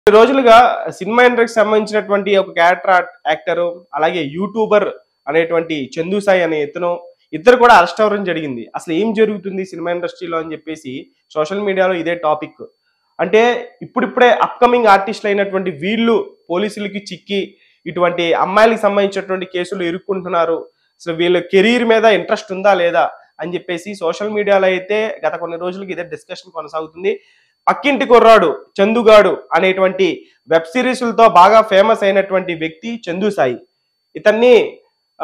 కొన్ని రోజులుగా సినిమా ఇండస్ట్రీకి సంబంధించినటువంటి ఒక క్యారెక్టర్ యాక్టర్ అలాగే యూట్యూబర్ అనేటువంటి చందు సాయి అనే ఇతను ఇద్దరు కూడా అరెస్ట్ అవ్వడం జరిగింది అసలు ఏం జరుగుతుంది సినిమా ఇండస్ట్రీలో అని చెప్పేసి సోషల్ మీడియాలో ఇదే టాపిక్ అంటే ఇప్పుడిప్పుడే అప్కమింగ్ ఆర్టిస్టులు అయినటువంటి వీళ్ళు పోలీసులకి చిక్కి ఇటువంటి అమ్మాయిలకు సంబంధించినటువంటి కేసులు ఇరుక్కుంటున్నారు అసలు వీళ్ళ కెరీర్ మీద ఇంట్రెస్ట్ ఉందా లేదా అని చెప్పేసి సోషల్ మీడియాలో అయితే గత కొన్ని రోజులకి ఇదే డిస్కషన్ కొనసాగుతుంది పక్కింటి కుర్రాడు చందుగాడు అనేటువంటి వెబ్ సిరీస్లతో బాగా ఫేమస్ అయినటువంటి వ్యక్తి చందు సాయి ఇతన్ని ఆ,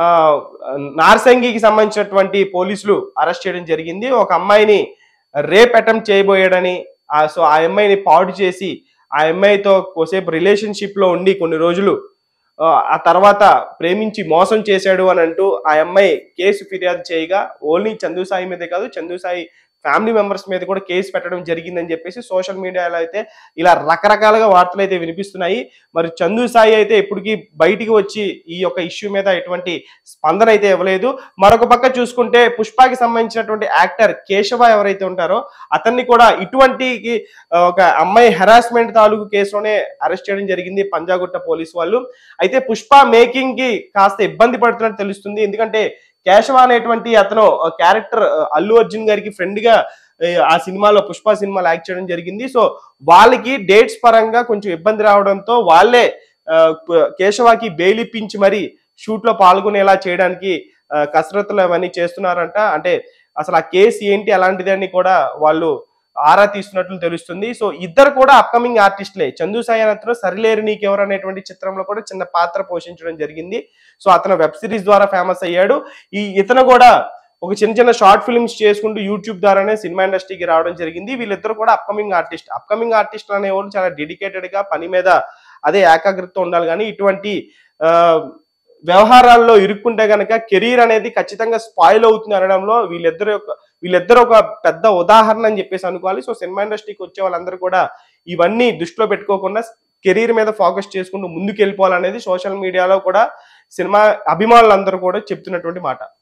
నార్సంగికి సంబంధించినటువంటి పోలీసులు అరెస్ట్ చేయడం జరిగింది ఒక అమ్మాయిని రేప్ అటెంప్ట్ చేయబోయాడని ఆ సో ఆ అమ్మాయిని పాడు చేసి ఆ అమ్మాయితో కోసేపు రిలేషన్షిప్ లో ఉండి కొన్ని రోజులు ఆ, ఆ తర్వాత ప్రేమించి మోసం చేశాడు అని అంటూ ఆ అమ్మాయి కేసు ఫిర్యాదు చేయగా ఓన్లీ చందు సాయి మీదే కాదు చందు సాయి ఫ్యామిలీ మెంబర్స్ మీద కూడా కేసు పెట్టడం జరిగిందని చెప్పేసి సోషల్ మీడియాలో అయితే ఇలా రకరకాలుగా వార్తలు అయితే వినిపిస్తున్నాయి మరి చందు సాయి అయితే ఇప్పటికీ బయటికి వచ్చి ఈ యొక్క ఇష్యూ మీద ఎటువంటి స్పందన అయితే ఇవ్వలేదు మరొక పక్క చూసుకుంటే పుష్పకి సంబంధించినటువంటి యాక్టర్ కేశవ ఎవరైతే ఉంటారో అతన్ని కూడా ఇటువంటి ఆ, ఒక అమ్మాయి హెరాస్మెంట్ తాలూకు కేసులోనే అరెస్ట్ చేయడం జరిగింది పంజాగుట్ట పోలీస్ వాళ్ళు అయితే పుష్ప మేకింగ్ కి కాస్త ఇబ్బంది పడుతున్నట్టు తెలుస్తుంది ఎందుకంటే కేశవ అనేటువంటి అతను క్యారెక్టర్ అల్లు అర్జున్ గారికి ఫ్రెండ్ గా ఏ, ఆ సినిమాలో పుష్ప సినిమాలో యాక్ట్ చేయడం జరిగింది సో వాళ్ళకి డేట్స్ పరంగా కొంచెం ఇబ్బంది రావడంతో వాళ్ళే ఆ, కు- కేశవకి బెయిల్ ఇప్పించి మరి షూట్ లో పాల్గొనేలా చేయడానికి ఆ, కసరత్తులు అవన్నీ చేస్తున్నారంట అంటే అసలు ఆ కేసు ఏంటి అలాంటిది అని కూడా వాళ్ళు ఆరా తీస్తున్నట్లు తెలుస్తుంది సో ఇద్దరు కూడా అప్కమింగ్ ఆర్టిస్టులే చందు సాయి అతను సరిలేరు నీకెవరు అనేటువంటి చిత్రంలో కూడా చిన్న పాత్ర పోషించడం జరిగింది సో అతను వెబ్ సిరీస్ ద్వారా ఫేమస్ అయ్యాడు ఈ ఇతను కూడా ఒక చిన్న చిన్న షార్ట్ ఫిల్మ్స్ చేసుకుంటూ యూట్యూబ్ ద్వారానే సినిమా ఇండస్ట్రీకి రావడం జరిగింది వీళ్ళిద్దరు కూడా అప్కమింగ్ ఆర్టిస్ట్ అప్కమింగ్ ఆర్టిస్ట్ అనేవాళ్ళు చాలా డెడికేటెడ్ గా పని మీద అదే ఏకాగ్రత ఉండాలి కానీ ఇటువంటి ఆ, వ్యవహారాల్లో ఇరుక్కుంటే గనక కెరీర్ అనేది ఖచ్చితంగా స్పాయిల్ అవుతుంది అనడంలో వీళ్ళిద్దరు యొక్క వీళ్ళిద్దరు ఒక పెద్ద ఉదాహరణ అని చెప్పేసి అనుకోవాలి సో సినిమా ఇండస్ట్రీకి వచ్చే వాళ్ళందరూ కూడా ఇవన్నీ దృష్టిలో పెట్టుకోకుండా కెరీర్ మీద ఫోకస్ చేసుకుంటూ ముందుకు వెళ్ళిపోవాలనేది సోషల్ మీడియాలో కూడా సినిమా అభిమానులందరూ కూడా చెప్తున్నటువంటి మాట